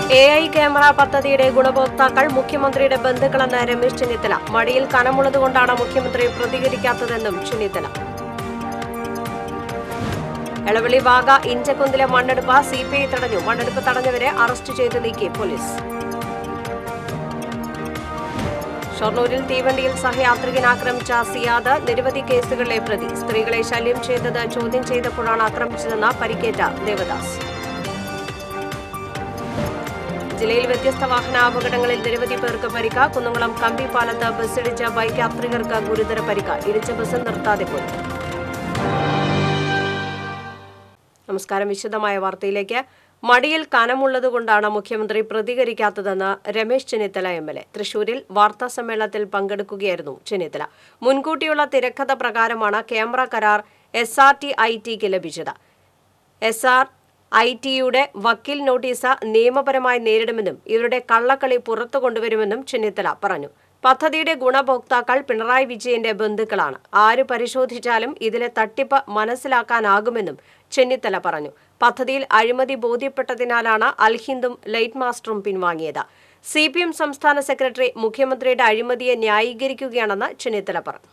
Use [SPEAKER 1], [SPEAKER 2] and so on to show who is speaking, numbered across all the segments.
[SPEAKER 1] A I camera പദ്ധതിയുടെ ഗുണഭോക്താക്കൾ മുഖ്യമന്ത്രിയുടെ ബന്ധുക്കളെന്ന് രമേശ് ചെന്നിത്തല മടിയിൽ കനമുള്ളതുകൊണ്ടാണ് മുഖ്യമന്ത്രി പ്രതികരിക്കാത്തതെന്നും ചെന്നിത്തല എളവള്ളി വാഗ ഇഞ്ചക്കുന്നിലെ മണ്ണെടുപ്പ് സി പി ഐ തടഞ്ഞു മണ്ണെടുപ്പ് തടഞ്ഞവരെ അറസ്റ്റ് ചെയ്ത് നീക്കി പോലീസ് ഷൊർണൂരിൽ തീവണ്ടിയിൽ സഹയാത്രികൻ ആക്രമിച്ച സിയാദ് നിരവധി കേസുകളിലെ പ്രതി സ്ത്രീകളെ ശല്യം ചെയ്തത് ചോദ്യം ചെയ്തപ്പോഴാണ് ആക്രമിച്ചതെന്ന് പരിക്കേറ്റ ദേവദാസ് ജില്ലയിൽ വ്യത്യസ്ത വാഹനാപകടങ്ങളിൽ നിരവധി പേർക്ക് പരിക്ക് കുന്നംകുളം കമ്പിപ്പാലത്ത് ബസ്സിടിച്ച ബൈക്ക് യാത്രികർക്ക് ഗുരുതര പരിക്ക് ഇടിച്ച ബസ് നിർത്താതെ പോയി നമസ്കാരം വിശദമായ വാർത്തയിലേക്ക് മടിയിൽ കനമുള്ളതുകൊണ്ടാണ് മുഖ്യമന്ത്രി പ്രതികരിക്കാത്തതെന്ന് Ramesh Chennithala M L A തൃശൂരിൽ വാർത്താ സമ്മേളനത്തിൽ പങ്കെടുക്കുകയായിരുന്നു ചെന്നിത്തല മുൻകൂട്ടിയുള്ള തിരക്കഥ പ്രകാരമാണ് ക്യാമറ കരാർ എസ് ആർ ടി ഐ ടിക്ക് ലഭിച്ചത് എസ് ആർ ഐ ടിയുടെ വക്കീൽ നോട്ടീസ് നിയമപരമായി നേരിടുമെന്നും ഇവരുടെ കള്ളക്കളി പുറത്തു കൊണ്ടുവരുമെന്നും ചെന്നിത്തല പറഞ്ഞു പദ്ധതിയുടെ ഗുണഭോക്താക്കൾ പിണറായി വിജയന്റെ ബന്ധുക്കളാണ് ആര് പരിശോധിച്ചാലും ഇതിലെ തട്ടിപ്പ് മനസ്സിലാക്കാനാകുമെന്നും ചെന്നിത്തല പറഞ്ഞു പദ്ധതിയിൽ അഴിമതി ബോധ്യപ്പെട്ടതിനാലാണ് അൽഹിന്ദും ലൈറ്റ് മാസ്റ്ററും പിൻവാങ്ങിയത് സി പി എം സംസ്ഥാന സെക്രട്ടറി മുഖ്യമന്ത്രിയുടെ അഴിമതിയെ ന്യായീകരിക്കുകയാണെന്ന് ചെന്നിത്തല പറഞ്ഞു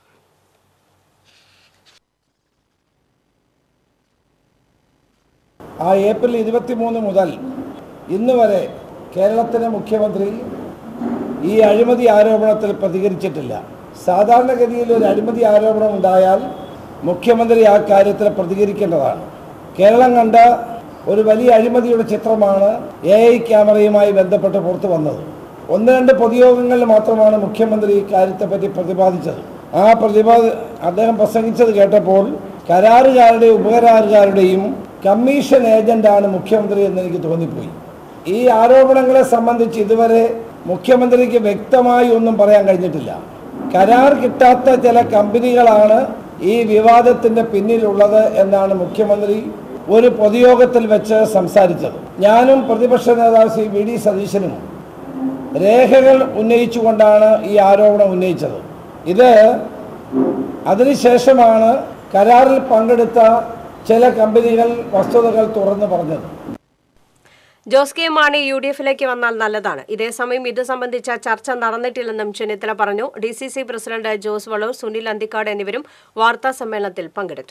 [SPEAKER 2] ആ ഏപ്രിൽ ഇരുപത്തിമൂന്ന് മുതൽ ഇന്ന് വരെ കേരളത്തിലെ മുഖ്യമന്ത്രി ഈ അഴിമതി ആരോപണത്തിൽ പ്രതികരിച്ചിട്ടില്ല സാധാരണഗതിയിൽ ഒരു അഴിമതി ആരോപണം ഉണ്ടായാൽ മുഖ്യമന്ത്രി ആ കാര്യത്തിൽ പ്രതികരിക്കേണ്ടതാണ് കേരളം കണ്ട ഒരു വലിയ അഴിമതിയുടെ ചിത്രമാണ് എ ഐ ക്യാമറയുമായി ബന്ധപ്പെട്ട് പുറത്തു വന്നത് ഒന്ന് രണ്ട് പൊതുയോഗങ്ങളിൽ മാത്രമാണ് മുഖ്യമന്ത്രി ഈ കാര്യത്തെപ്പറ്റി പ്രതിപാദിച്ചത് ആ പ്രതിപാദ അദ്ദേഹം പ്രസംഗിച്ചത് കേട്ടപ്പോൾ കരാറുകാരുടെയും ഉപകരാറുകാരുടെയും കമ്മീഷൻ ഏജന്റാണ് മുഖ്യമന്ത്രി എന്ന് എനിക്ക് തോന്നിപ്പോയി ഈ ആരോപണങ്ങളെ സംബന്ധിച്ച് ഇതുവരെ മുഖ്യമന്ത്രിക്ക് വ്യക്തമായി ഒന്നും പറയാൻ കഴിഞ്ഞിട്ടില്ല കരാർ കിട്ടാത്ത ചില കമ്പനികളാണ് ഈ വിവാദത്തിന്റെ പിന്നിലുള്ളത് എന്നാണ് മുഖ്യമന്ത്രി ഒരു പൊതുയോഗത്തിൽ വെച്ച് സംസാരിച്ചത് ഞാനും പ്രതിപക്ഷ നേതാവ് ശ്രീ വി ഡി സതീശനും രേഖകൾ ഉന്നയിച്ചുകൊണ്ടാണ് ഈ ആരോപണം ഉന്നയിച്ചത് ഇത് അതിനുശേഷമാണ് കരാറിൽ പങ്കെടുത്ത ചില കമ്പനികൾ വസ്തുതകൾ തുറന്നു പറഞ്ഞത്
[SPEAKER 1] Jose K Mani U D എഫിലേക്ക് വന്നാൽ നല്ലതാണ് ഇതേസമയം ഇത് സംബന്ധിച്ച ചർച്ച നടന്നിട്ടില്ലെന്നും ചെന്നിത്തല പറഞ്ഞു D C C president Jose Vallur Sunil Anthikkad എന്നിവരും വാർത്താ സമ്മേളനത്തിൽ പങ്കെടുത്തു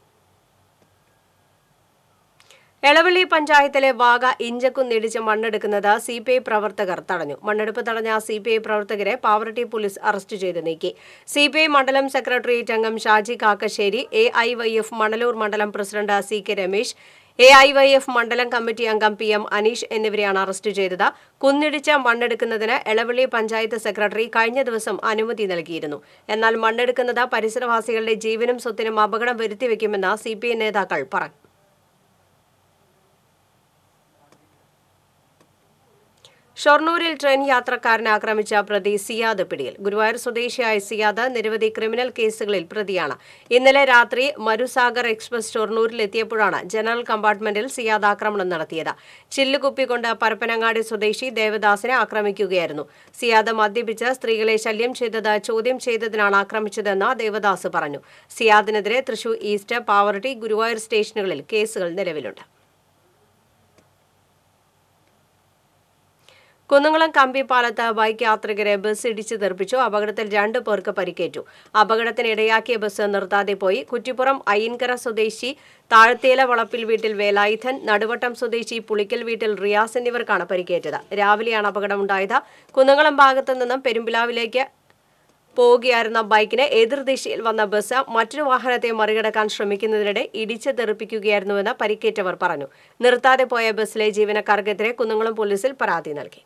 [SPEAKER 1] എളവള്ളി പഞ്ചായത്തിലെ വാഗ ഇഞ്ചക്കുന്നിടിച്ച് മണ്ണെടുക്കുന്നത് സി പി ഐ പ്രവർത്തകർ തടഞ്ഞു മണ്ണെടുപ്പ് തടഞ്ഞ സി പി ഐ പ്രവർത്തകരെ പാവറട്ടി പോലീസ് അറസ്റ്റ് ചെയ്ത് നീക്കി സി പി ഐ മണ്ഡലം സെക്രട്ടേറിയറ്റ് അംഗം Shaji Kakkassery A I Y F Manalur മണ്ഡലം president C K Ramesh A I Y F മണ്ഡലം കമ്മിറ്റി അംഗം പി എം അനീഷ് എന്നിവരെയാണ് അറസ്റ്റ് ചെയ്തത് കുന്നിടിച്ച് മണ്ണെടുക്കുന്നതിന് എളവള്ളി പഞ്ചായത്ത് സെക്രട്ടറി കഴിഞ്ഞ ദിവസം അനുമതി നൽകിയിരുന്നു എന്നാൽ മണ്ണെടുക്കുന്നത് പരിസരവാസികളുടെ ജീവനും സ്വത്തിനും അപകടം വരുത്തിവെക്കുമെന്ന് സി പി ഐ നേതാക്കൾ പറഞ്ഞു ഷൊർണൂരിൽ ട്രെയിൻ യാത്രക്കാരനെ ആക്രമിച്ച പ്രതി സിയാദ് പിടിയിൽ ഗുരുവായൂർ സ്വദേശിയായ സിയാദ് നിരവധി ക്രിമിനൽ കേസുകളിൽ പ്രതിയാണ് ഇന്നലെ രാത്രി മരുസാഗർ എക്സ്പ്രസ് ഷൊർണൂരിൽ എത്തിയപ്പോഴാണ് ജനറൽ കമ്പാർട്ട്മെന്റിൽ സിയാദ് ആക്രമണം നടത്തിയത് ചില്ലുകുപ്പിക്കൊണ്ട് പരപ്പനങ്ങാടി സ്വദേശി ദേവദാസിനെ ആക്രമിക്കുകയായിരുന്നു സിയാദ് മദ്യപിച്ച് സ്ത്രീകളെ ശല്യം ചെയ്തത് ചോദ്യം ചെയ്തതിനാണ് ആക്രമിച്ചതെന്ന് ദേവദാസ് പറഞ്ഞു സിയാദിനെതിരെ തൃശൂർ ഈസ്റ്റ് പാവറട്ടി ഗുരുവായൂർ സ്റ്റേഷനുകളിൽ കേസുകൾ നിലവിലുണ്ട് കുന്നംകുളം കമ്പിപ്പാലത്ത് ബൈക്ക് യാത്രികരെ ബസ് ഇടിച്ചു തെറിപ്പിച്ചു അപകടത്തിൽ രണ്ടു പേർക്ക് പരിക്കേറ്റു അപകടത്തിന് ഇടയാക്കിയ ബസ് നിർത്താതെ പോയി കുറ്റിപ്പുറം അയ്യൻകര സ്വദേശി താഴ്ത്തേല വളപ്പിൽ വീട്ടിൽ വേലായുധൻ നടുവട്ടം സ്വദേശി പുളിക്കൽ വീട്ടിൽ റിയാസ് എന്നിവർക്കാണ് പരിക്കേറ്റത് രാവിലെയാണ് അപകടമുണ്ടായത് കുന്നംകുളം ഭാഗത്തു നിന്നും പെരുമ്പിലാവിലേക്ക് പോവുകയായിരുന്ന ബൈക്കിന് എതിർദിശയിൽ വന്ന ബസ് മറ്റൊരു വാഹനത്തെ മറികടക്കാൻ ശ്രമിക്കുന്നതിനിടെ ഇടിച്ച് തെറിപ്പിക്കുകയായിരുന്നുവെന്ന് പരിക്കേറ്റവർ പറഞ്ഞു നിർത്താതെ പോയ ബസ്സിലെ ജീവനക്കാർക്കെതിരെ കുന്നംകുളം പോലീസിൽ പരാതി നൽകി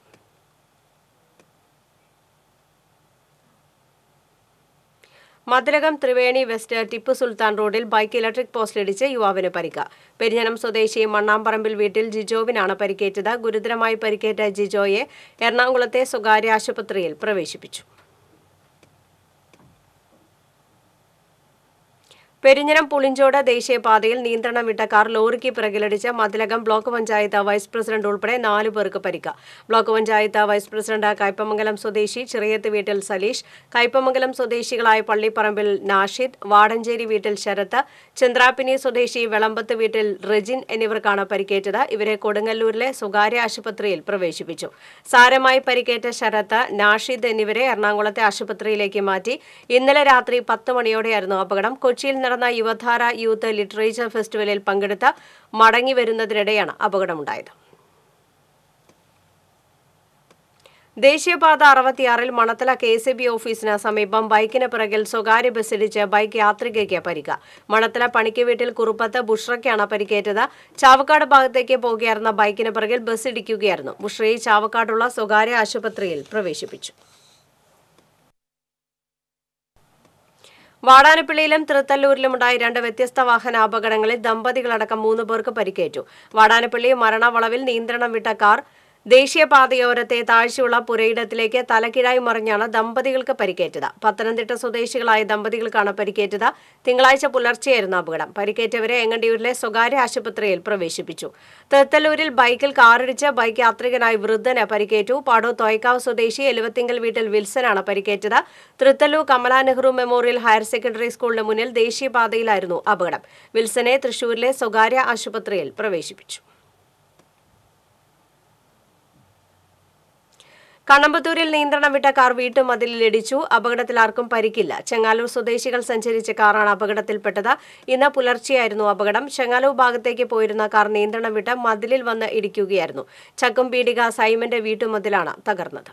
[SPEAKER 1] മതിലകം ത്രിവേണി വെസ്റ്റ് ടിപ്പു സുൽത്താൻ റോഡിൽ ബൈക്ക് ഇലക്ട്രിക് പോസ്റ്റിലിടിച്ച് യുവാവിന് പരിക്ക് പെരിഞ്ഞനം സ്വദേശി മണ്ണാമ്പറമ്പിൽ വീട്ടിൽ ജിജോവിനാണ് പരിക്കേറ്റത് ഗുരുതരമായി പരിക്കേറ്റ ജിജോയെ എറണാകുളത്തെ സ്വകാര്യ ആശുപത്രിയിൽ പ്രവേശിപ്പിച്ചു പെരിഞ്ഞനം പുളിഞ്ചോട് ദേശീയപാതയിൽ നിയന്ത്രണം വിട്ട കാർ ലോറിക്ക് പിറകിലടിച്ച് Mathilakam block panchayat vice president ഉൾപ്പെടെ നാലു പേർക്ക് പരിക്ക് block panchayat vice president Kaipamangalam സ്വദേശി ചിറയത്ത് വീട്ടിൽ സലീഷ് കയ്പമംഗലം സ്വദേശികളായ പള്ളിപ്പറമ്പിൽ നാഷിദ് വാടഞ്ചേരി വീട്ടിൽ ശരത്ത് ചന്ദ്രാപ്പിനി സ്വദേശി വെളമ്പത്ത് വീട്ടിൽ റെജിൻ എന്നിവർക്കാണ് പരിക്കേറ്റത് ഇവരെ കൊടുങ്ങല്ലൂരിലെ സ്വകാര്യ ആശുപത്രിയിൽ പ്രവേശിപ്പിച്ചു സാരമായി പരിക്കേറ്റ ശരത്ത് നാഷിദ് എന്നിവരെ എറണാകുളത്തെ ആശുപത്രിയിലേക്ക് മാറ്റി ഇന്നലെ രാത്രി പത്ത് മണിയോടെയായിരുന്നു അപകടം കൊച്ചിയിൽ നടന്ന യുവധാര യൂത്ത് ലിറ്ററേച്ചർ ഫെസ്റ്റിവലിൽ പങ്കെടുത്ത് മടങ്ങി വരുന്നതിനിടെയാണ് അപകടമുണ്ടായത് ദേശീയപാത അറുപത്തിയാറിൽ മണത്തല കെ എസ് ബി ഓഫീസിന് സമീപം ബൈക്കിന് പിറകിൽ സ്വകാര്യ ബസ്സിടിച്ച് ബൈക്ക് യാത്രികയ്ക്ക് പരിക്ക് മണത്തല പണിക്ക് വീട്ടിൽ കുറുപ്പത്ത് ബുഷ്രയ്ക്കാണ് പരിക്കേറ്റത് ചാവക്കാട് ഭാഗത്തേക്ക് പോകുകയായിരുന്ന ബൈക്കിന് പിറകിൽ ബസ് ഇടിക്കുകയായിരുന്നു ബുഷ്രയെ ചാവക്കാടുള്ള സ്വകാര്യ ആശുപത്രിയിൽ പ്രവേശിപ്പിച്ചു വാടാനപ്പള്ളിയിലും തൃത്തല്ലൂരിലുമുണ്ടായ രണ്ട് വ്യത്യസ്ത വാഹന അപകടങ്ങളിൽ ദമ്പതികളടക്കം മൂന്ന് പേർക്ക് പരിക്കേറ്റു വാടാനപ്പള്ളി മരണവളവിൽ നിയന്ത്രണം വിട്ട കാർ ദേശീയപാതയോരത്തെ താഴ്ചയുള്ള പുരയിടത്തിലേക്ക് തലകീഴായി മറിഞ്ഞാണ് ദമ്പതികൾക്ക് പരിക്കേറ്റത് പത്തനംതിട്ട സ്വദേശികളായ ദമ്പതികൾക്കാണ് പരിക്കേറ്റത് തിങ്കളാഴ്ച പുലർച്ചെയായിരുന്നു അപകടം പരിക്കേറ്റവരെ എങ്ങണ്ടിയൂരിലെ സ്വകാര്യ ആശുപത്രിയിൽ പ്രവേശിപ്പിച്ചു തൃത്തല്ലൂരിൽ ബൈക്കിൽ കാറിടിച്ച് ബൈക്ക് യാത്രികനായ വൃദ്ധന് പരിക്കേറ്റു പാടോ തോയ്ക്കാവ് സ്വദേശി എലുവത്തിങ്കൽ വീട്ടിൽ വിൽസനാണ് പരിക്കേറ്റത് Thrithallur Kamala Nehru memorial higher secondary സ്കൂളിന് മുന്നിൽ ദേശീയപാതയിലായിരുന്നു അപകടം വിൽസനെ തൃശൂരിലെ സ്വകാര്യ ആശുപത്രിയിൽ പ്രവേശിപ്പിച്ചു കണ്ണമ്പത്തൂരിൽ നിയന്ത്രണം വിട്ട കാർ വീട്ടുമതിലിൽ ഇടിച്ചു അപകടത്തിൽ ആർക്കും പരിക്കില്ല ചെങ്ങാലൂർ സ്വദേശികൾ സഞ്ചരിച്ച കാറാണ് അപകടത്തിൽപ്പെട്ടത് ഇന്ന് പുലർച്ചെയായിരുന്നു അപകടം ചെങ്ങാലൂർ ഭാഗത്തേക്ക് പോയിരുന്ന കാർ നിയന്ത്രണം വിട്ട് മതിലിൽ വന്ന് ഇടിക്കുകയായിരുന്നു ചക്കും പീടിക സൈമന്റെ വീട്ടുമതിലാണ് തകർന്നത്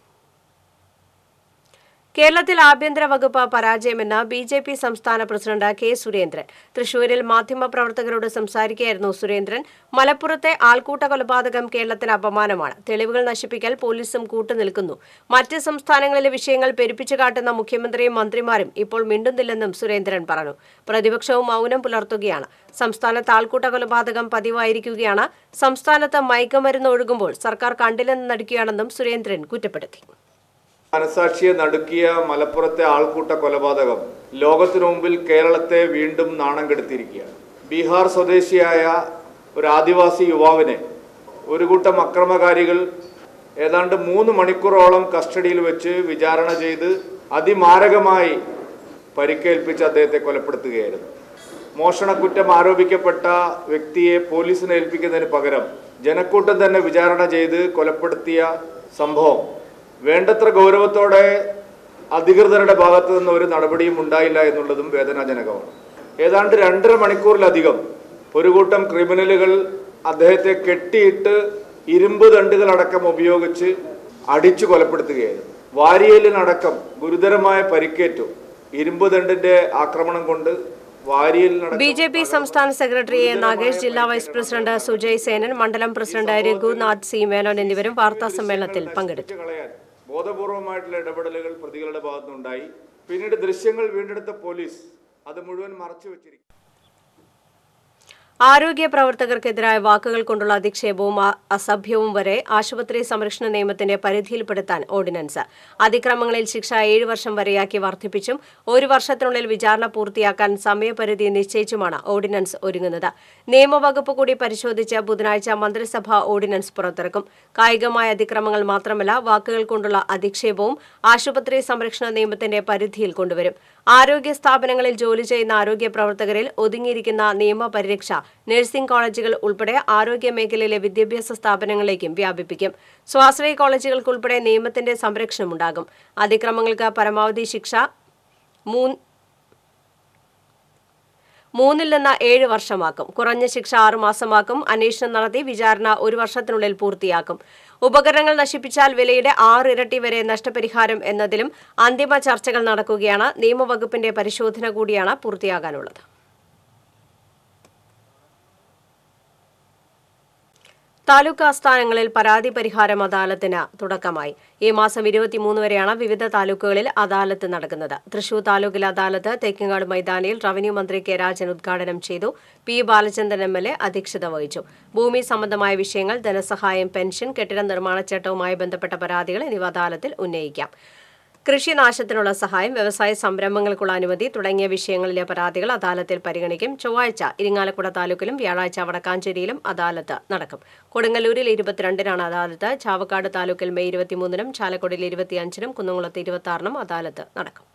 [SPEAKER 1] കേരളത്തിൽ ആഭ്യന്തര വകുപ്പ് പരാജയമെന്ന് ബി ജെ പി സംസ്ഥാന പ്രസിഡന്റ് കെ സുരേന്ദ്രൻ തൃശൂരിൽ മാധ്യമപ്രവർത്തകരോട് സംസാരിക്കുകയായിരുന്നു സുരേന്ദ്രൻ മലപ്പുറത്തെ ആൾക്കൂട്ട കൊലപാതകം കേരളത്തിന് അപമാനമാണ് തെളിവുകൾ നശിപ്പിക്കൽ പോലീസും കൂട്ടുനിൽക്കുന്നു മറ്റ് സംസ്ഥാനങ്ങളിലെ വിഷയങ്ങൾ പെരുപ്പിച്ചു കാട്ടുന്ന മുഖ്യമന്ത്രിയും മന്ത്രിമാരും ഇപ്പോൾ മിണ്ടുന്നില്ലെന്നും സുരേന്ദ്രൻ പറഞ്ഞു പ്രതിപക്ഷവും മൗനം പുലർത്തുകയാണ് സംസ്ഥാനത്ത് ആൾക്കൂട്ട കൊലപാതകം പതിവായിരിക്കുകയാണ് സംസ്ഥാനത്ത് മയക്കുമരുന്ന് ഒഴുകുമ്പോൾ സർക്കാർ കണ്ടില്ലെന്ന് നടിക്കുകയാണെന്നും സുരേന്ദ്രൻ കുറ്റപ്പെടുത്തി
[SPEAKER 3] മനസാക്ഷിയെ നടുക്കിയ മലപ്പുറത്തെ ആൾക്കൂട്ട കൊലപാതകം ലോകത്തിനു മുമ്പിൽ കേരളത്തെ വീണ്ടും നാണം കെടുത്തിയിരിക്കുകയാണ് ബീഹാർ സ്വദേശിയായ ഒരു ആദിവാസി യുവാവിനെ ഒരു കൂട്ടം അക്രമകാരികൾ ഏതാണ്ട് മൂന്ന് മണിക്കൂറോളം കസ്റ്റഡിയിൽ വെച്ച് വിചാരണ ചെയ്ത് അതിമാരകമായി പരിക്കേൽപ്പിച്ച് അദ്ദേഹത്തെ കൊലപ്പെടുത്തുകയായിരുന്നു മോഷണക്കുറ്റം ആരോപിക്കപ്പെട്ട വ്യക്തിയെ പോലീസിന് ഏൽപ്പിക്കുന്നതിന് പകരം ജനക്കൂട്ടം തന്നെ വിചാരണ ചെയ്ത് കൊലപ്പെടുത്തിയ സംഭവം വേണ്ടത്ര ഗൗരവത്തോടെ അധികൃതരുടെ ഭാഗത്തു നിന്ന് ഒരു നടപടിയും ഉണ്ടായില്ല എന്നുള്ളതും വേദനാജനകമാണ് ഏതാണ്ട് രണ്ടര മണിക്കൂറിലധികം ഒരു കൂട്ടം ക്രിമിനലുകൾ അദ്ദേഹത്തെ കെട്ടിയിട്ട് ഇരുമ്പ് ദണ്ടുകളടക്കം ഉപയോഗിച്ച് അടിച്ചു കൊലപ്പെടുത്തുകയായിരുന്നു വാരിയലിനടക്കം ഗുരുതരമായ പരിക്കേറ്റു ഇരുമ്പ് ദണ്ടിന്റെ ആക്രമണം കൊണ്ട് വാരിയലിനടക്കം
[SPEAKER 1] ബി ജെ പി സംസ്ഥാന സെക്രട്ടറി എ നാഗേഷ് ജില്ലാ വൈസ് പ്രസിഡന്റ് സുജയ് സേനൻ മണ്ഡലം പ്രസിഡന്റ് രഘുനാഥ് സി മേനോൻ എന്നിവരും വാർത്താ സമ്മേളനത്തിൽ പങ്കെടുത്തു
[SPEAKER 3] കളയാൻ ബോധപൂർവമായിട്ടുള്ള ഇടപെടലുകൾ പ്രതികളുടെ ഭാഗത്തുനിന്നുണ്ടായി പിന്നീട് ദൃശ്യങ്ങൾ വീണ്ടെടുത്ത പോലീസ് അത് മുഴുവൻ മറച്ചു വെച്ചിരിക്കും
[SPEAKER 1] ആരോഗ്യ പ്രവർത്തകർക്കെതിരായ വാക്കുകൾ കൊണ്ടുള്ള അധിക്ഷേപവും അ- അസഭ്യവും വരെ ആശുപത്രി സംരക്ഷണ നിയമത്തിന്റെ പരിധിയിൽപ്പെടുത്താൻ ഓർഡിനൻസ് അതിക്രമങ്ങളിൽ ശിക്ഷ ഏഴ് വർഷം വരെയാക്കി വർദ്ധിപ്പിച്ചും ഒരു വർഷത്തിനുള്ളിൽ വിചാരണ പൂർത്തിയാക്കാൻ സമയപരിധി നിശ്ചയിച്ചുമാണ് ഓർഡിനൻസ് ഒരുങ്ങുന്നത് നിയമവകുപ്പ് കൂടി പരിശോധിച്ച് ബുധനാഴ്ച മന്ത്രിസഭ ഓർഡിനൻസ് പുറത്തിറക്കും കായികമായ അതിക്രമങ്ങൾ മാത്രമല്ല വാക്കുകൾ കൊണ്ടുള്ള അധിക്ഷേപവും ആശുപത്രി സംരക്ഷണ നിയമത്തിന്റെ പരിധിയിൽ കൊണ്ടുവരും ആരോഗ്യ സ്ഥാപനങ്ങളിൽ ജോലി ചെയ്യുന്ന ആരോഗ്യ പ്രവർത്തകരിൽ ഒതുങ്ങിയിരിക്കുന്ന നിയമപരിരക്ഷ നഴ്സിംഗ് കോളേജുകൾ ഉൾപ്പെടെ ആരോഗ്യ മേഖലയിലെ വിദ്യാഭ്യാസ സ്ഥാപനങ്ങളിലേക്കും വ്യാപിപ്പിക്കും സ്വാശ്രയ കോളേജുകൾക്കുൾപ്പെടെ നിയമത്തിന്റെ സംരക്ഷണമുണ്ടാകും അതിക്രമങ്ങൾക്ക് പരമാവധി ശിക്ഷ മൂന്ന് മൂന്നിൽ നിന്ന് ഏഴ് വർഷമാക്കും കുറഞ്ഞ ശിക്ഷ ആറു മാസമാക്കും അന്വേഷണം നടത്തി വിചാരണ ഒരു വർഷത്തിനുള്ളിൽ പൂർത്തിയാക്കും ഉപകരണങ്ങൾ നശിപ്പിച്ചാൽ വിലയുടെ ആറ് ഇരട്ടി വരെ നഷ്ടപരിഹാരം എന്നതിലും അന്തിമ ചർച്ചകൾ നടക്കുകയാണ് നിയമവകുപ്പിന്റെ പരിശോധന കൂടിയാണ് പൂർത്തിയാകാനുള്ളത് താലൂക്ക് ആസ്ഥാനങ്ങളിൽ പരാതി പരിഹാരം അദാലത്തിന് തുടക്കമായി ഈ മാസം ഇരുപത്തിമൂന്ന് വരെയാണ് വിവിധ താലൂക്കുകളിൽ അദാലത്ത് നടക്കുന്നത് തൃശൂർ താലൂക്കിൽ അദാലത്ത് തേക്കിങ്ങാട് മൈതാനിയിൽ റവന്യൂ മന്ത്രി കെ രാജൻ ഉദ്ഘാടനം ചെയ്തു P Balachandran M L A അധ്യക്ഷത വഹിച്ചു ഭൂമി സംബന്ധമായ വിഷയങ്ങൾ ധനസഹായം പെൻഷൻ കെട്ടിട നിർമ്മാണ ചട്ടവുമായി ബന്ധപ്പെട്ട പരാതികൾ എന്നിവ അദാലത്തിൽ ഉന്നയിക്കാം കൃഷിനാശത്തിനുള്ള സഹായം വ്യവസായ സംരംഭങ്ങൾക്കുള്ള അനുമതി തുടങ്ങിയ വിഷയങ്ങളിലെ പരാതികൾ അദാലത്തിൽ പരിഗണിക്കും ചൊവ്വാഴ്ച ഇരിങ്ങാലക്കുട താലൂക്കിലും വ്യാഴാഴ്ച വടക്കാഞ്ചേരിയിലും അദാലത്ത് നടക്കും കൊടുങ്ങല്ലൂരിൽ ഇരുപത്തിരണ്ടിനാണ് അദാലത്ത് ചാവക്കാട് താലൂക്കിൽ മെയ് ഇരുപത്തിമൂന്നിനും ചാലക്കുടിയിൽ ഇരുപത്തിയഞ്ചിനും കുന്നംകുളത്ത് ഇരുപത്തിയാറിനും അദാലത്ത് നടക്കും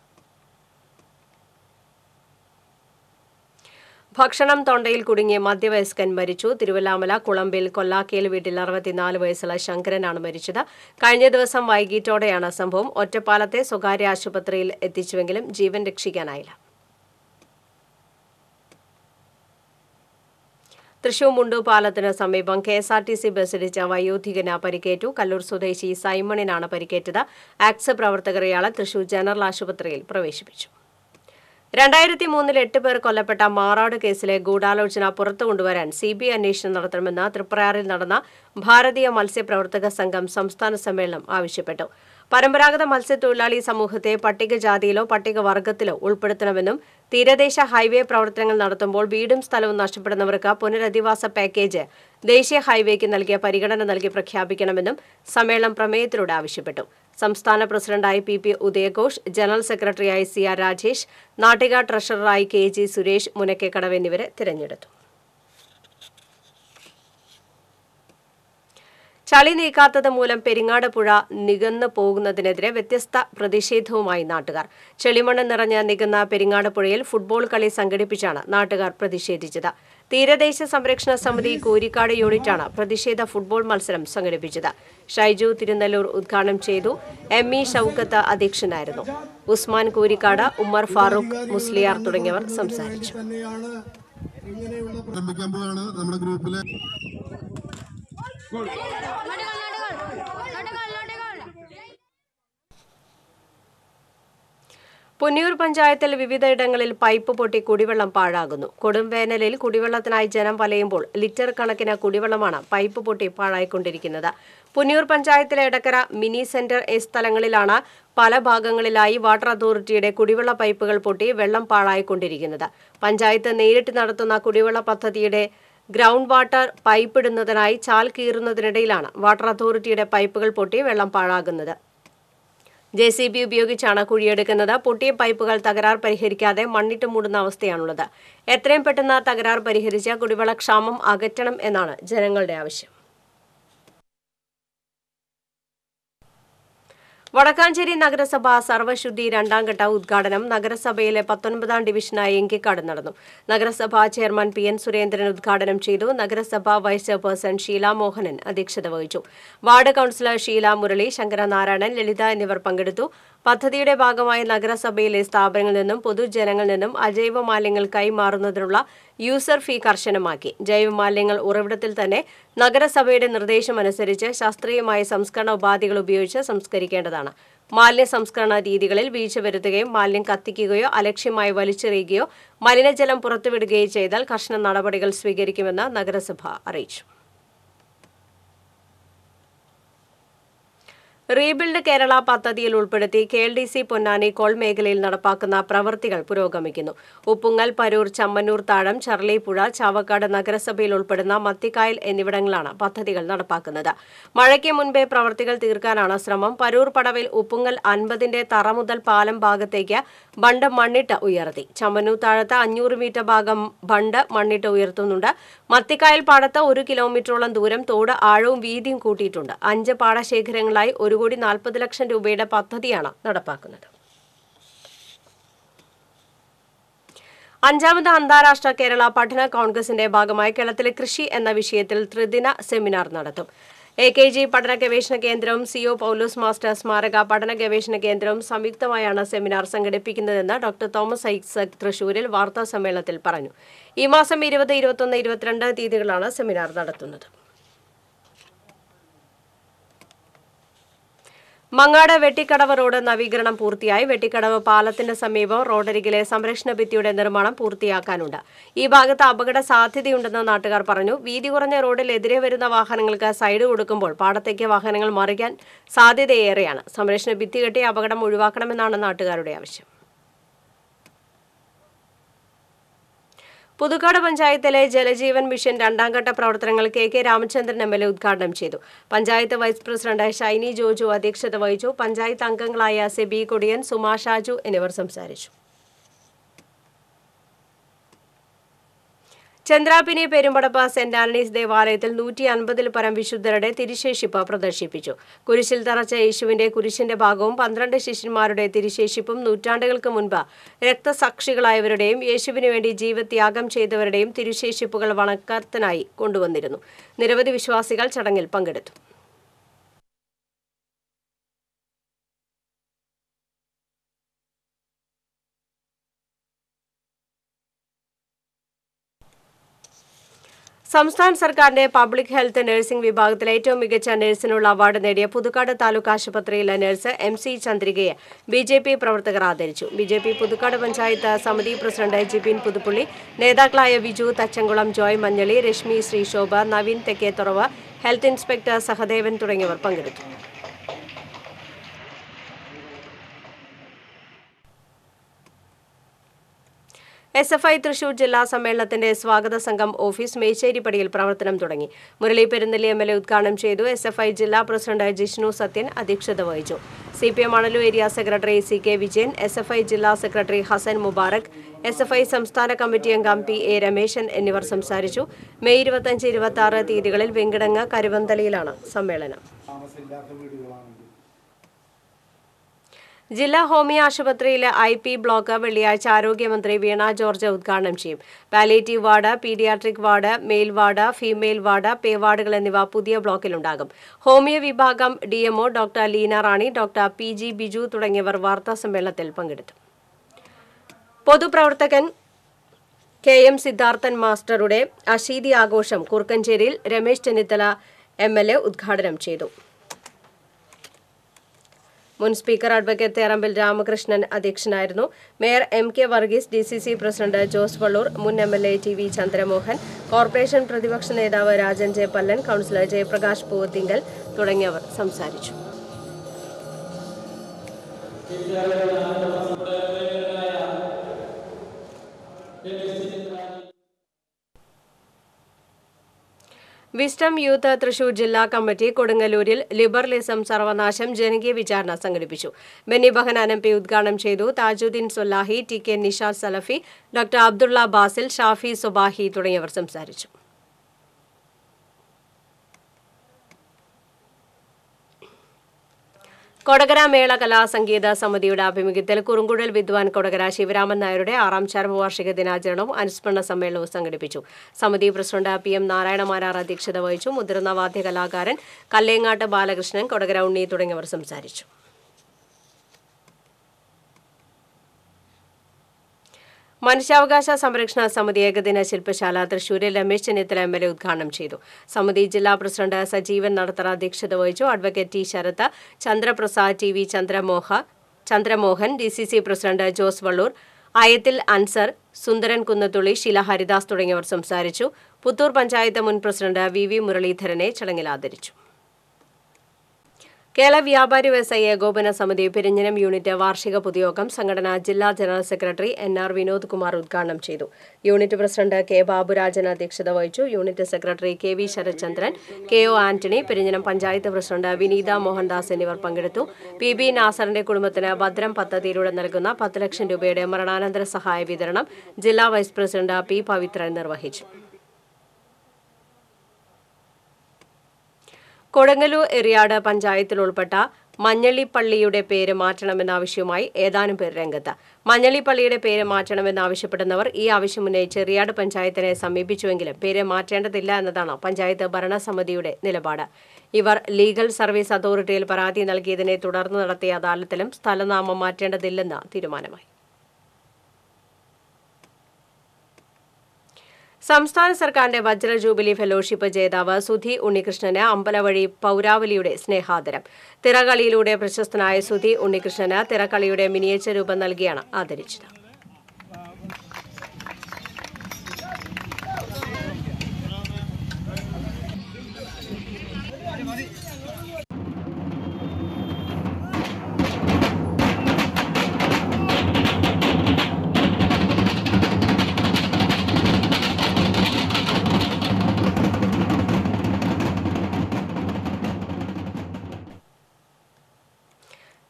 [SPEAKER 1] ഭക്ഷണം തൊണ്ടയിൽ കുടുങ്ങിയ മധ്യവയസ്കൻ മരിച്ചു തിരുവല്ലാമല കുളമ്പിൽ കൊല്ലാക്കയിൽ വീട്ടിൽ അറുപത്തിനാല് വയസ്സുള്ള ശങ്കരനാണ് മരിച്ചത് കഴിഞ്ഞ ദിവസം വൈകിട്ടോടെയാണ് സംഭവം ഒറ്റപ്പാലത്തെ സ്വകാര്യ ആശുപത്രിയിൽ എത്തിച്ചുവെങ്കിലും ജീവൻ രക്ഷിക്കാനായില്ല തൃശൂർ മുണ്ടു പാലത്തിന് സമീപം K S R T C ബസ്സിടിച്ച വയോധികന് പരിക്കേറ്റു കല്ലൂർ സ്വദേശി സൈമണിനാണ് പരിക്കേറ്റത് ആക്സ് പ്രവർത്തകർ ഇയാളെ തൃശൂർ ജനറൽ ആശുപത്രിയിൽ പ്രവേശിപ്പിച്ചു രണ്ടായിരത്തി മൂന്നിൽ എട്ട് പേർ കൊല്ലപ്പെട്ട മാറാട് കേസിലെ ഗൂഢാലോചന പുറത്തു കൊണ്ടുവരാൻ സി ബി ഐ അന്വേഷണം നടത്തണമെന്ന് തൃപ്രയാറിൽ നടന്ന ഭാരതീയ മത്സ്യപ്രവർത്തക സംഘം സംസ്ഥാന സമ്മേളനം ആവശ്യപ്പെട്ടു പരമ്പരാഗത മത്സ്യത്തൊഴിലാളി സമൂഹത്തെ പട്ടികജാതിയിലോ പട്ടികവർഗത്തിലോ ഉൾപ്പെടുത്തണമെന്നും തീരദേശ ഹൈവേ പ്രവർത്തനങ്ങൾ നടത്തുമ്പോൾ വീടും സ്ഥലവും നഷ്ടപ്പെടുന്നവർക്ക് പുനരധിവാസ പാക്കേജ് ദേശീയ ഹൈവേക്ക് നൽകിയ പരിഗണന നൽകി പ്രഖ്യാപിക്കണമെന്നും സമ്മേളനം പ്രമേയത്തിലൂടെ ആവശ്യപ്പെട്ടു സംസ്ഥാന പ്രസിഡന്റായി പി പി ഉദയഘോഷ് ജനറൽ സെക്രട്ടറിയായി സി ആർ രാജേഷ് നാട്ടിക ട്രഷററായി കെ ജി സുരേഷ് മുനക്കേക്കടവ് എന്നിവരെ തിരഞ്ഞെടുത്തു ചളി നീക്കാത്തത് മൂലം പെരിങ്ങാട് പുഴ നികന്നു പോകുന്നതിനെതിരെ വ്യത്യസ്ത പ്രതിഷേധവുമായി നാട്ടുകാർ ചെളിമണ്ണ് നിറഞ്ഞ് നികുന്ന പെരിങ്ങാട് പുഴയിൽ ഫുട്ബോൾ കളി സംഘടിപ്പിച്ചാണ് നാട്ടുകാർ പ്രതിഷേധിച്ചത് തീരദേശ സംരക്ഷണ സമിതി കോരിക്കാട് യൂണിറ്റാണ് പ്രതിഷേധ ഫുട്ബോൾ മത്സരം സംഘടിപ്പിച്ചത് ഷൈജു തിരുനെല്ലൂർ ഉദ്ഘാടനം ചെയ്തു എം ഇ ഷൌക്കത്ത് അധ്യക്ഷനായിരുന്നു ഉസ്മാൻ കൂരിക്കാട് ഉമ്മർ ഫാറൂഖ് മുസ്ലിയാർ തുടങ്ങിയവർ സംസാരിച്ചു
[SPEAKER 4] ആരംഭിക്കാൻ പോവാണ് നമ്മുടെ ഗ്രൂപ്പിലെ
[SPEAKER 1] പുന്നിയൂർ പഞ്ചായത്തിൽ വിവിധയിടങ്ങളിൽ പൈപ്പ് പൊട്ടി കുടിവെള്ളം പാഴാകുന്നു കൊടുംവേനലിൽ കുടിവെള്ളത്തിനായി ജനം വലയുമ്പോൾ ലിറ്റർ കണക്കിന് കുടിവെള്ളമാണ് പൈപ്പ് പൊട്ടി പാഴായിക്കൊണ്ടിരിക്കുന്നത് പുന്നിയൂർ പഞ്ചായത്തിലെ എടക്കര മിനി സെന്റർ എ സ്ഥലങ്ങളിലാണ് പല ഭാഗങ്ങളിലായി വാട്ടർ അതോറിറ്റിയുടെ കുടിവെള്ള പൈപ്പുകൾ പൊട്ടി വെള്ളം പാഴായിക്കൊണ്ടിരിക്കുന്നത് പഞ്ചായത്ത് നേരിട്ട് നടത്തുന്ന കുടിവെള്ള പദ്ധതിയുടെ ഗ്രൗണ്ട് വാട്ടർ പൈപ്പ് ഇടുന്നതിനായി ചാൽ കീറുന്നതിനിടയിലാണ് വാട്ടർ അതോറിറ്റിയുടെ പൈപ്പുകൾ പൊട്ടി വെള്ളം പാഴാകുന്നത് ജെ സി ബി ഉപയോഗിച്ചാണ് കുഴിയെടുക്കുന്നത് പൊട്ടിയ പൈപ്പുകൾ തകരാർ പരിഹരിക്കാതെ മണ്ണിട്ട് മൂടുന്ന അവസ്ഥയാണുള്ളത് എത്രയും പെട്ടെന്ന് തകരാർ പരിഹരിച്ച് കുടിവെള്ളക്ഷാമം അകറ്റണം എന്നാണ് ജനങ്ങളുടെ ആവശ്യം വടക്കാഞ്ചേരി നഗരസഭ സർവശുദ്ധി രണ്ടാം ഘട്ട ഉദ്ഘാടനം നഗരസഭയിലെ പത്തൊൻപതാം ഡിവിഷനായ എങ്കിക്കാട് നടന്നു നഗരസഭാ ചെയർമാൻ പി എൻ സുരേന്ദ്രൻ ഉദ്ഘാടനം ചെയ്തു നഗരസഭാ വൈസ് ചെയർപേഴ്സൺ ഷീല മോഹനൻ അധ്യക്ഷത വഹിച്ചു വാർഡ് കൌൺസിലർ ഷീല മുരളി ശങ്കരനാരായണൻ ലളിത എന്നിവർ പങ്കെടുത്തു പദ്ധതിയുടെ ഭാഗമായി നഗരസഭയിലെ സ്ഥാപനങ്ങളിൽ നിന്നും പൊതുജനങ്ങളിൽ നിന്നും അജൈവ മാലിന്യങ്ങൾ കൈമാറുന്നതിനുള്ള യൂസർ ഫീ കർശനമാക്കി ജൈവ മാലിന്യങ്ങൾ ഉറവിടത്തിൽ തന്നെ നഗരസഭയുടെ നിർദ്ദേശമനുസരിച്ച് ശാസ്ത്രീയമായ സംസ്കരണ ഉപാധികൾ ഉപയോഗിച്ച് സംസ്കരിക്കേണ്ടതാണ് മാലിന്യ സംസ്കരണ രീതികളിൽ വീഴ്ച വരുത്തുകയും മാലിന്യം കത്തിക്കുകയോ അലക്ഷ്യമായി വലിച്ചെറിയുകയോ മലിനജലം പുറത്തുവിടുകയോ ചെയ്താൽ കർശന നടപടികൾ സ്വീകരിക്കുമെന്ന് നഗരസഭ അറിയിച്ചു റീബിൽഡ് കേരള പദ്ധതിയിൽ ഉൾപ്പെടുത്തി K L D C Ponnani കോൾ മേഖലയിൽ നടപ്പാക്കുന്ന പ്രവൃത്തികൾ പുരോഗമിക്കുന്നു ഉപ്പുങ്ങൽ പരൂർ ചമ്മന്നൂർ താഴം ചർളിപ്പുഴ ചാവക്കാട് നഗരസഭയിൽ ഉൾപ്പെടുന്ന മത്തിക്കായൽ എന്നിവിടങ്ങളാണ് പദ്ധതികൾ നടപ്പാക്കുന്നത് മഴയ്ക്ക് മുൻപേ പ്രവൃത്തികൾ തീർക്കാനാണ് ശ്രമം പരൂർ പടവിൽ ഉപ്പുങ്ങൽ അൻപതിന്റെ തറ മുതൽ പാലം ഭാഗത്തേക്ക് ബണ്ട് മണ്ണിട്ട് ഉയർത്തി ചമ്മന്നൂർ താഴത്ത് അഞ്ഞൂറ് മീറ്റർ ഭാഗം ബണ്ട് മണ്ണിട്ട് ഉയർത്തുന്നുണ്ട് മത്തിക്കായൽ പാടത്ത് ഒരു കിലോമീറ്ററോളം ദൂരം തോട് ആഴവും വീതിയും കൂട്ടിയിട്ടുണ്ട് അഞ്ച് പാടശേഖരങ്ങളായി ഒരു കോടി നാൽപ്പത് ലക്ഷം രൂപയുടെ പദ്ധതിയാണ് നടപ്പാക്കുന്നത് അഞ്ചാമത് അന്താരാഷ്ട്ര കേരള പഠന കോൺഗ്രസിന്റെ ഭാഗമായി കേരളത്തിലെ കൃഷി എന്ന വിഷയത്തിൽ ത്രിദിന സെമിനാർ നടത്തും എ കെ ജി പഠന ഗവേഷണ കേന്ദ്രവും സിഒ പൗലോസ് മാസ്റ്റർ സ്മാരക പഠന ഗവേഷണ കേന്ദ്രവും സംയുക്തമായാണ് സെമിനാർ സംഘടിപ്പിക്കുന്നതെന്ന് ഡോക്ടർ തോമസ് ഐസക് തൃശൂരിൽ വാർത്താ സമ്മേളനത്തിൽ പറഞ്ഞു ഈ മാസം ഇരുപത് ഇരുപത്തൊന്ന് ഇരുപത്തിരണ്ട് തീയതികളാണ് സെമിനാർ നടത്തുന്നത് മങ്ങാട് വെട്ടിക്കടവ് റോഡ് നവീകരണം പൂർത്തിയായി വെട്ടിക്കടവ് പാലത്തിന് സമീപം റോഡരികിലെ സംരക്ഷണ ഭിത്തിയുടെ നിർമ്മാണം പൂർത്തിയാക്കാനുണ്ട് ഈ ഭാഗത്ത് അപകട സാധ്യതയുണ്ടെന്ന് നാട്ടുകാർ പറഞ്ഞു വീതി കുറഞ്ഞ റോഡിൽ എതിരെ വരുന്ന വാഹനങ്ങൾക്ക് സൈഡ് കൊടുക്കുമ്പോൾ പാടത്തേക്ക് വാഹനങ്ങൾ മറിയാൻ സാധ്യതയേറെയാണ് സംരക്ഷണ ഭിത്തി കെട്ടി അപകടം ഒഴിവാക്കണമെന്നാണ് നാട്ടുകാരുടെ ആവശ്യം പുതുക്കാട് പഞ്ചായത്തിലെ ജലജീവൻ മിഷൻ രണ്ടാംഘട്ട പ്രവർത്തനങ്ങൾ K K Ramachandran M L A ഉദ്ഘാടനം ചെയ്തു പഞ്ചായത്ത് വൈസ് പ്രസിഡന്റ് ഷൈനി ജോജു അധ്യക്ഷത വഹിച്ചു പഞ്ചായത്ത് അംഗങ്ങളായ സെബി കൊടിയൻ സുമാ ഷാജു എന്നിവർ സംസാരിച്ചു ചന്ദ്രാപിനി പെരുമ്പടപ്പ സെന്റ് ആന്റണീസ് ദേവാലയത്തിൽ നൂറ്റി അൻപതിൽ പരം വിശുദ്ധരുടെ തിരുശേഷിപ്പ് പ്രദർശിപ്പിച്ചു കുരിശിൽ തറച്ച യേശുവിന്റെ കുരിശിന്റെ ഭാഗവും പന്ത്രണ്ട് ശിഷ്യന്മാരുടെ തിരുശേഷിപ്പും നൂറ്റാണ്ടുകൾക്ക് മുൻപ് രക്തസാക്ഷികളായവരുടെയും യേശുവിനു വേണ്ടി ജീവത്യാഗം ചെയ്തവരുടെയും തിരുശേഷിപ്പുകൾ വണക്കത്തിനായി കൊണ്ടുവന്നിരുന്നു നിരവധി വിശ്വാസികൾ ചടങ്ങിൽ പങ്കെടുത്തു സംസ്ഥാന സർക്കാരിന്റെ പബ്ലിക് ഹെൽത്ത് നഴ്സിംഗ് വിഭാഗത്തിൽ ഏറ്റവും മികച്ച നഴ്സിനുള്ള അവാർഡ് നേടിയ പുതുക്കാട് താലൂക്ക് ആശുപത്രിയിലെ നഴ്സ് എം സി ചന്ദ്രികയെ ബി ജെ പി പ്രവർത്തകർ ആദരിച്ചു B J P Puthukkad panchayat സമിതി പ്രസിഡന്റ് ജിബിൻ പുതുപ്പള്ളി നേതാക്കളായ വിജു തച്ചങ്കുളം ജോയ് മഞ്ഞളി രശ്മി ശ്രീശോഭ നവീൻ തെക്കേത്തുറവ് ഹെൽത്ത് ഇൻസ്പെക്ടർ സഹദേവൻ തുടങ്ങിയവർ പങ്കെടുത്തു എസ് എഫ് ഐ തൃശൂർ ജില്ലാ സമ്മേളനത്തിന്റെ സ്വാഗത സംഘം ഓഫീസ് മേച്ചേരിപ്പടിയിൽ പ്രവർത്തനം തുടങ്ങി Murali Perunnelli M L A ഉദ്ഘാടനം ചെയ്തു എസ് എഫ് ഐ ജില്ലാ പ്രസിഡന്റ് ജിഷ്ണു സത്യൻ അധ്യക്ഷത വഹിച്ചു C P M Manalur area secretary C K Vijayan S F I ജില്ലാ secretary Hassan Mubarak S F I സംസ്ഥാന കമ്മിറ്റി അംഗം പി എ രമേശൻ എന്നിവർ സംസാരിച്ചു മെയ് ഇരുപത്തഞ്ച് ഇരുപത്തി ആറ് തീയതികളിൽ വെങ്കിടങ്ങ് കരുവന്തലിയിലാണ് സമ്മേളനം ജില്ലാ ഹോമിയോ ആശുപത്രിയിലെ ഐ പി ബ്ലോക്ക് വെള്ളിയാഴ്ച ആരോഗ്യമന്ത്രി വീണ ജോർജ് ഉദ്ഘാടനം ചെയ്യും palliative ward paediatric ward male ward female ward pay വാർഡുകൾ എന്നിവ പുതിയ ബ്ലോക്കിലുണ്ടാകും ഹോമിയോ വിഭാഗം DMO doctor Leena Rani doctor P G Biju തുടങ്ങിയവർ വാർത്താ സമ്മേളനത്തിൽ പങ്കെടുത്തു പൊതുപ്രവർത്തകൻ കെ എം സിദ്ധാർത്ഥൻ മാസ്റ്ററുടെ അശീതി ആഘോഷം കുറുക്കഞ്ചേരിയിൽ Ramesh Chennithala M L A ഉദ്ഘാടനം ചെയ്തു മുൻ സ്പീക്കർ അഡ്വക്കേറ്റ് തേറമ്പിൽ രാമകൃഷ്ണൻ അധ്യക്ഷനായിരുന്നു mayor M K Varghese D C C president Jose Vallur മുൻ M L A T V Chandramohan corporation പ്രതിപക്ഷ നേതാവ് രാജൻ ജെ പല്ലൻ കൗൺസിലർ ജയപ്രകാശ് പൂവത്തിങ്കൽ തുടങ്ങിയവർ സംസാരിച്ചു വിസ്റ്റം യൂത്ത് തൃശൂർ ജില്ലാ കമ്മിറ്റി കൊടുങ്ങല്ലൂരിൽ ലിബറലിസം സർവനാശം ജനകീയ വിചാരണ സംഘടിപ്പിച്ചു ബെന്നി ബഹനാൻ എം പി ഉദ്ഘാടനം ചെയ്തു Thajuddeen Sollahi T K Nishad Salafi doctor Abdulla Basil Shafi Subahi തുടങ്ങിയവർ സംസാരിച്ചു കൊടകര മേള കലാസംഗീത സമിതിയുടെ ആഭിമുഖ്യത്തിൽ കുറുങ്കുഴൽ വിദ്വാൻ കൊടകര ശിവരാമൻ നായരുടെ ആറാം ചരമവാർഷിക ദിനാചരണവും അനുസ്മരണ സമ്മേളനവും സംഘടിപ്പിച്ചു സമിതി പ്രസിഡന്റ് പി എം നാരായണമാരാർ അധ്യക്ഷത വഹിച്ചു മുതിർന്ന വാദ്യ കലാകാരൻ കല്ലേങ്ങാട്ട് ബാലകൃഷ്ണൻ കൊടകര ഉണ്ണി തുടങ്ങിയവർ സംസാരിച്ചു മനുഷ്യാവകാശ സംരക്ഷണ സമിതി ഏകദിന ശില്പശാല തൃശൂരിൽ Ramesh Chennithala M L A ഉദ്ഘാടനം ചെയ്തു സമിതി ജില്ലാ പ്രസിഡന്റ് സജീവൻ നടത്തറ അധ്യക്ഷത വഹിച്ചു advocate T Sarath Chandraprasad T V Chandramoha Chandramohan D C C president Jose Vallur Ayathil Ansar Sundaran Kunnathully Shila Haridas തുടങ്ങിയവർ സംസാരിച്ചു പുത്തൂർ പഞ്ചായത്ത് മുൻ പ്രസിഡന്റ് വി വി മുരളീധരനെ ചടങ്ങിൽ ആദരിച്ചു കേരള വ്യാപാരി വ്യവസായി ഏകോപന സമിതി പെരിഞ്ഞനം യൂണിറ്റ് വാർഷിക പൊതുയോഗം സംഘടന ജില്ലാ general secretary N R Vinod Kumar ഉദ്ഘാടനം ചെയ്തു യൂണിറ്റ് പ്രസിഡന്റ് കെ ബാബുരാജൻ അധ്യക്ഷത വഹിച്ചു unit secretary K V Sarathchandran K O Antony Perinjanam panchayat president Vineetha Mohandas എന്നിവർ പങ്കെടുത്തു പി ബി നാസറിന്റെ കുടുംബത്തിന് ഭദ്രം പദ്ധതിയിലൂടെ നൽകുന്ന പത്ത് ലക്ഷം രൂപയുടെ മരണാനന്തര സഹായ വിതരണം ജില്ലാ വൈസ് പ്രസിഡന്റ് പി പവിത്രൻ നിർവഹിച്ചു കൊടുങ്ങല്ലൂർ എറിയാട് പഞ്ചായത്തിൽ ഉൾപ്പെട്ട മഞ്ഞളിപ്പള്ളിയുടെ പേര് മാറ്റണമെന്ന ആവശ്യവുമായി ഏതാനും പേർ രംഗത്ത് മഞ്ഞളിപ്പള്ളിയുടെ പേര് മാറ്റണമെന്നാവശ്യപ്പെടുന്നവർ ഈ ആവശ്യം ഉന്നയിച്ച് എറിയാട് പഞ്ചായത്തിനെ സമീപിച്ചുവെങ്കിലും പേര് മാറ്റേണ്ടതില്ല എന്നതാണ് പഞ്ചായത്ത് ഭരണസമിതിയുടെ നിലപാട് ഇവർ ലീഗൽ സർവീസ് അതോറിറ്റിയിൽ പരാതി നൽകിയതിനെ തുടർന്ന് നടത്തിയ അദാലത്തിലും സ്ഥലനാമം മാറ്റേണ്ടതില്ലെന്ന് തീരുമാനമായി സംസ്ഥാന സർക്കാരിന്റെ വജ്ര ജൂബിലി ഫെലോഷിപ്പ് ജേതാവ് സുധി ഉണ്ണികൃഷ്ണന് അമ്പലവഴി പൗരാവലിയുടെ സ്നേഹാദരം തിറകളിയിലൂടെ പ്രശസ്തനായ സുധി ഉണ്ണികൃഷ്ണന് തിറക്കളിയുടെ മിനിയേച്ചർ രൂപം നൽകിയാണ് ആദരിച്ചത്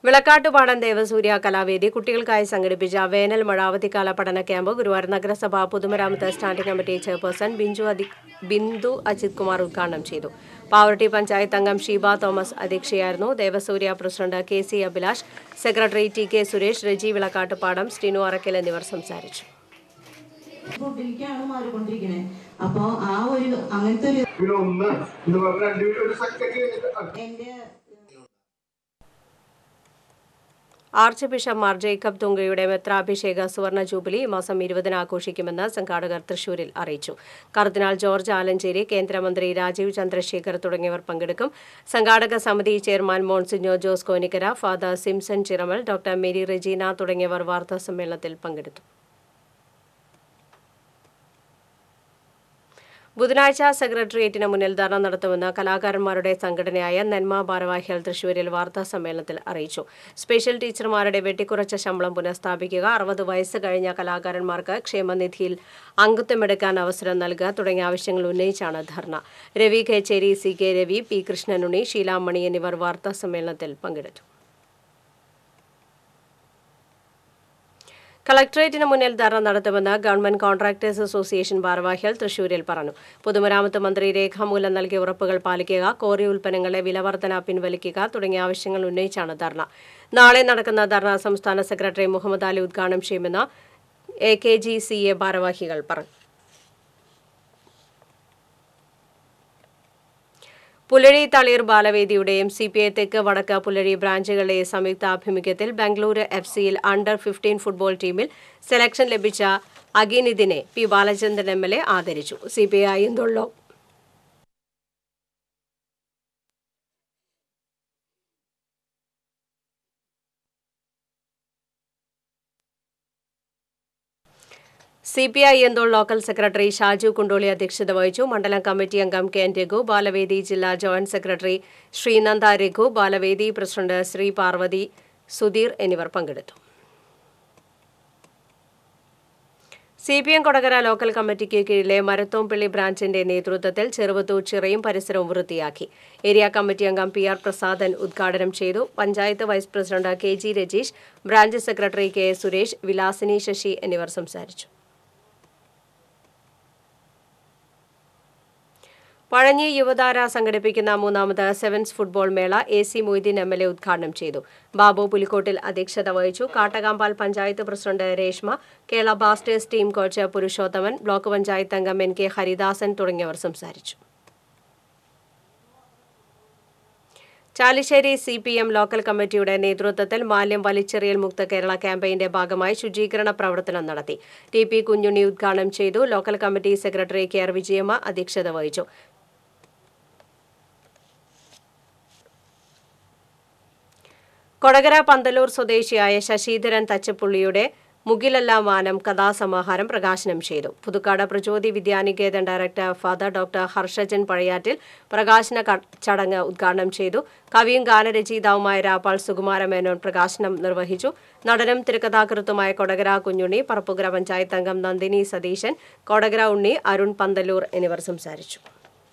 [SPEAKER 1] വിളക്കാട്ടുപാടം ദേവസൂര്യ കലാവേദി കുട്ടികൾക്കായി സംഘടിപ്പിച്ച വേനൽ മഴ അവധിക്കാല പഠന ക്യാമ്പ് ഗുരുവായൂർ നഗരസഭ പൊതുമരാമത്ത് സ്റ്റാൻഡിംഗ് കമ്മിറ്റി ചെയർപേഴ്സൺ ബിഞ്ചു അതി ബിന്ദു അജിത് കുമാർ ഉദ്ഘാടനം ചെയ്തു പാവറട്ടി പഞ്ചായത്ത് അംഗം ഷീബ തോമസ് അധ്യക്ഷയായിരുന്നു Devasurya president K C Abhilash secretary T K Suresh Reji Vilakkattupadam Stinu Arakkal എന്നിവർ സംസാരിച്ചു
[SPEAKER 5] ഫുഡിലേക്കാണ് മാറിക്കൊണ്ടിരിക്കണേ അപ്പൊ ആ ഒരു അങ്ങനത്തെ ഒരു
[SPEAKER 6] പിന്നെ ഒന്ന് എന്ന് പറഞ്ഞ രണ്ടുപേരും ഒരു സെക്കൻഡ്
[SPEAKER 5] എന്റെ
[SPEAKER 1] ആർച്ച് ബിഷപ്പ് മാർ ജേക്കബ് തുങ്കയുടെ മെത്രാഭിഷേക സുവർണ ജൂബിലി ഈ മാസം ഇരുപതിന് ആഘോഷിക്കുമെന്ന് സംഘാടകർ തൃശൂരിൽ അറിയിച്ചു കർദിനാൾ ജോർജ് ആലഞ്ചേരി കേന്ദ്രമന്ത്രി രാജീവ് ചന്ദ്രശേഖർ തുടങ്ങിയവർ പങ്കെടുക്കും സംഘാടക സമിതി chairman monsignor Jose Konikkara father Simson Chiramal doctor Mary Regina തുടങ്ങിയവർ വാർത്താ സമ്മേളനത്തിൽ പങ്കെടുത്തു ബുധനാഴ്ച സെക്രട്ടേറിയറ്റിന് മുന്നിൽ ധർണ നടത്തുമെന്ന് കലാകാരന്മാരുടെ സംഘടനയായ നന്മ ഭാരവാഹികൾ തൃശൂരിൽ വാർത്താ സമ്മേളനത്തിൽ അറിയിച്ചു സ്പെഷ്യൽ ടീച്ചർമാരുടെ വെട്ടിക്കുറച്ച ശമ്പളം പുനഃസ്ഥാപിക്കുക അറുപത് വയസ്സ് കഴിഞ്ഞ കലാകാരന്മാർക്ക് ക്ഷേമനിധിയിൽ അംഗത്വമെടുക്കാൻ അവസരം നൽകുക തുടങ്ങിയ ആവശ്യങ്ങൾ ഉന്നയിച്ചാണ് dharna Ravi Kechery C K Ravi P Krishnanunni Sheelamani എന്നിവർ വാർത്താ സമ്മേളനത്തിൽ പങ്കെടുത്തു കളക്ടറേറ്റിന് മുന്നിൽ ധർണ നടത്തുമെന്ന് ഗവൺമെന്റ് കോൺട്രാക്ടേഴ്സ് അസോസിയേഷൻ ഭാരവാഹികൾ തൃശൂരിൽ പറഞ്ഞു പൊതുമരാമത്ത് മന്ത്രി രേഖാമൂലം നൽകിയ ഉറപ്പുകൾ പാലിക്കുക കോറി ഉൽപ്പന്നങ്ങളുടെ വിലവർധന പിൻവലിക്കുക തുടങ്ങിയ ആവശ്യങ്ങൾ ഉന്നയിച്ചാണ് ധർണ നാളെ നടക്കുന്ന ധർണ സംസ്ഥാന സെക്രട്ടറി മുഹമ്മദ് അലി ഉദ്ഘാടനം ചെയ്യുമെന്ന് A K G C A ഭാരവാഹികൾ പറഞ്ഞു പുലഴി തളിർ ബാലവേദിയുടെയും സി പി ഐ തെക്ക് വടക്ക് പുലഴി ബ്രാഞ്ചുകളുടെയും സംയുക്ത ആഭിമുഖ്യത്തിൽ ബംഗളൂരു എഫ് സിയിൽ അണ്ടർ ഫിഫ്റ്റീൻ ഫുട്ബോൾ ടീമിൽ സെലക്ഷൻ ലഭിച്ച അഗിനിദിനെ P Balachandran M L A ആദരിച്ചു C P I Ayyanthole C P I എന്തോൾ ലോക്കൽ സെക്രട്ടറി ഷാജു കുണ്ടോളി അധ്യക്ഷത വഹിച്ചു മണ്ഡലം കമ്മിറ്റി അംഗം കെ എൻ രഘു ബാലവേദി ജില്ലാ joint secretary Sreenanda Raghu Balavedi president Sree Parvathi Sudheer എന്നിവർ പങ്കെടുത്തു C P M Kodakara local കമ്മിറ്റിക്ക് കീഴിലെ മരത്തോംപള്ളി ബ്രാഞ്ചിന്റെ നേതൃത്വത്തിൽ ചെറുവത്തൂർ ചിറയും പരിസരവും വൃത്തിയാക്കി ഏരിയ കമ്മിറ്റി അംഗം പി ആർ പ്രസാദൻ ഉദ്ഘാടനം ചെയ്തു panchayat vice president K G Rajeesh branch secretary K S Suresh Vilasini Sasi എന്നിവർ സംസാരിച്ചു പഴഞ്ഞി യുവതാര സംഘടിപ്പിക്കുന്ന മൂന്നാമത് സെവൻസ് ഫുട്ബോൾ മേള A C Moideen M L A ഉദ്ഘാടനം ചെയ്തു ബാബു പുലിക്കോട്ടിൽ അധ്യക്ഷത വഹിച്ചു Kattakampal panchayat president Reshma Kerala Blasters team coach Purushothaman block panchayat അംഗം എൻ കെ ഹരിദാസൻ തുടങ്ങിയവർ സംസാരിച്ചു Chalissery C P M local കമ്മിറ്റിയുടെ നേതൃത്വത്തിൽ മാലിന്യം വലിച്ചെറിയൽ മുക്ത കേരള ക്യാമ്പയിന്റെ ഭാഗമായി ശുചീകരണ പ്രവർത്തനം നടത്തി ടി പി കുഞ്ഞുണ്ണി ഉദ്ഘാടനം ചെയ്തു local committee secretary K R Vijayamma അധ്യക്ഷത വഹിച്ചു കൊടകര പന്തലൂർ സ്വദേശിയായ ശശിധരൻ തച്ചപ്പുള്ളിയുടെ മുകിലല്ല മാനം കഥാസമാഹാരം പ്രകാശനം ചെയ്തു Puthukkad Prachodi Vidyaniketan director father doctor Harshajan Pazhayattil പ്രകാശന ക- ചടങ്ങ് ഉദ്ഘാടനം ചെയ്തു കവിയും ഗാനരചയിതാവുമായ രാപ്പാൾ സുകുമാര മേനോൻ പ്രകാശനം നിർവഹിച്ചു നടനും തിരക്കഥാകൃത്തുമായ കൊടകര കുഞ്ഞുണ്ണി പറപ്പുകര പഞ്ചായത്ത് അംഗം നന്ദിനി സതീശൻ കൊടകര ഉണ്ണി അരുൺ പന്തലൂർ എന്നിവർ സംസാരിച്ചു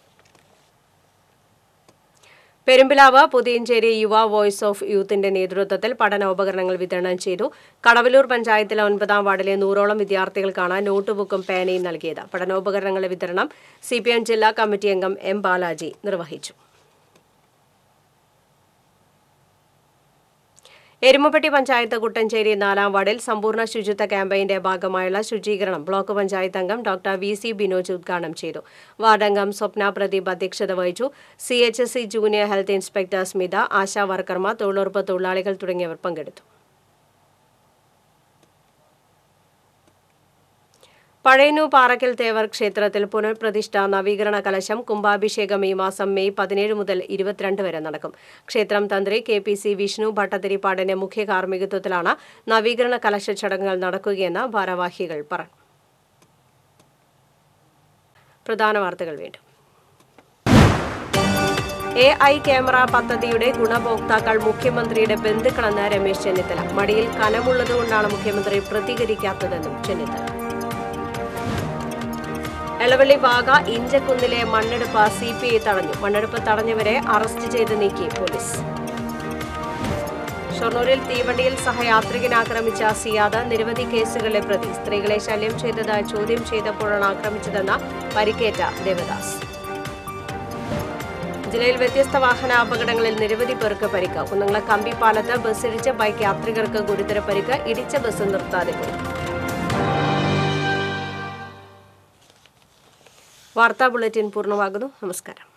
[SPEAKER 1] പെരുമ്പിലാവ് പുതിയഞ്ചേരി യുവ വോയിസ് ഓഫ് യൂത്തിന്റെ നേതൃത്വത്തിൽ പഠനോപകരണങ്ങൾ വിതരണം ചെയ്തു കടവലൂർ പഞ്ചായത്തിലെ ഒൻപതാം വാർഡിലെ നൂറോളം വിദ്യാർത്ഥികൾക്കാണ് നോട്ട് ബുക്കും പേനയും നൽകിയത് പഠനോപകരണങ്ങളുടെ വിതരണം സി ജില്ലാ കമ്മിറ്റി അംഗം എം ബാലാജി നിർവഹിച്ചു എരുമപ്പെട്ടി പഞ്ചായത്ത് കുട്ടഞ്ചേരി നാലാം വാർഡിൽ സമ്പൂർണ്ണ ശുചിത്വ ക്യാമ്പയിന്റെ ഭാഗമായുള്ള ശുചീകരണം ബ്ലോക്ക് പഞ്ചായത്ത് അംഗം ഡോക്ടർ വി സി ബിനോജ് ഉദ്ഘാടനം ചെയ്തു വാർഡംഗം സ്വപ്ന പ്രദീപ് അധ്യക്ഷത വഹിച്ചു C H S C junior health inspector Smitha ASHA വർക്കർമാർ തൊഴിലുറപ്പ് തൊഴിലാളികൾ തുടങ്ങിയവർ പങ്കെടുത്തു പഴയനു പാറക്കൽ തേവർ ക്ഷേത്രത്തിൽ പുനഃപ്രതിഷ്ഠ നവീകരണ കലശം കുംഭാഭിഷേകം ഈ മാസം മെയ് പതിനേഴ് മുതൽ ഇരുപത്തിരണ്ട് വരെ നടക്കും ക്ഷേത്രം തന്ത്രി കെ പി സി വിഷ്ണു ഭട്ടതിരിപ്പാടിന്റെ മുഖ്യ കാർമ്മികത്വത്തിലാണ് നവീകരണ കലശ ചടങ്ങുകൾ നടക്കുകയെന്ന് ഭാരവാഹികൾ പറഞ്ഞു പ്രധാന വാർത്തകൾ വീണ്ടും എ ഐ ക്യാമറ പദ്ധതിയുടെ ഗുണഭോക്താക്കൾ മുഖ്യമന്ത്രിയുടെ ബന്ധുക്കളെന്ന് രമേശ് ചെന്നിത്തല മടിയിൽ കനമുള്ളതുകൊണ്ടാണ് മുഖ്യമന്ത്രി പ്രതികരിക്കാത്തതെന്നും ചെന്നിത്തല എളവള്ളി ബാഗ ഇഞ്ചക്കുന്നിലെ മണ്ണെടുപ്പ് സി പി ഐ തടഞ്ഞു മണ്ണെടുപ്പ് തടഞ്ഞവരെ അറസ്റ്റ് ചെയ്ത് നീക്കി പോലീസ് ഷൊർണൂരിൽ തീവണ്ടിയിൽ സഹയാത്രികനെ ആക്രമിച്ച സിയാദ് നിരവധി കേസുകളിലെ പ്രതി സ്ത്രീകളെ ശല്യം ചെയ്തത് ചോദ്യം ചെയ്തപ്പോഴാണ് ആക്രമിച്ചതെന്ന പരിക്കേറ്റ ദേവദാസ് ജില്ലയിൽ വ്യത്യസ്ത വാഹന അപകടങ്ങളിൽ നിരവധി പേർക്ക് പരിക്ക് കുന്നംകുളം കമ്പിപ്പാലത്ത് ബസ്സിടിച്ച് ബൈക്ക് യാത്രികർക്ക് ഗുരുതര പരിക്ക് ഇടിച്ച ബസ് നിർത്താതെ പോയി വാർത്താ ബുള്ളറ്റിൻ പൂർണ്ണമാകുന്നു നമസ്കാരം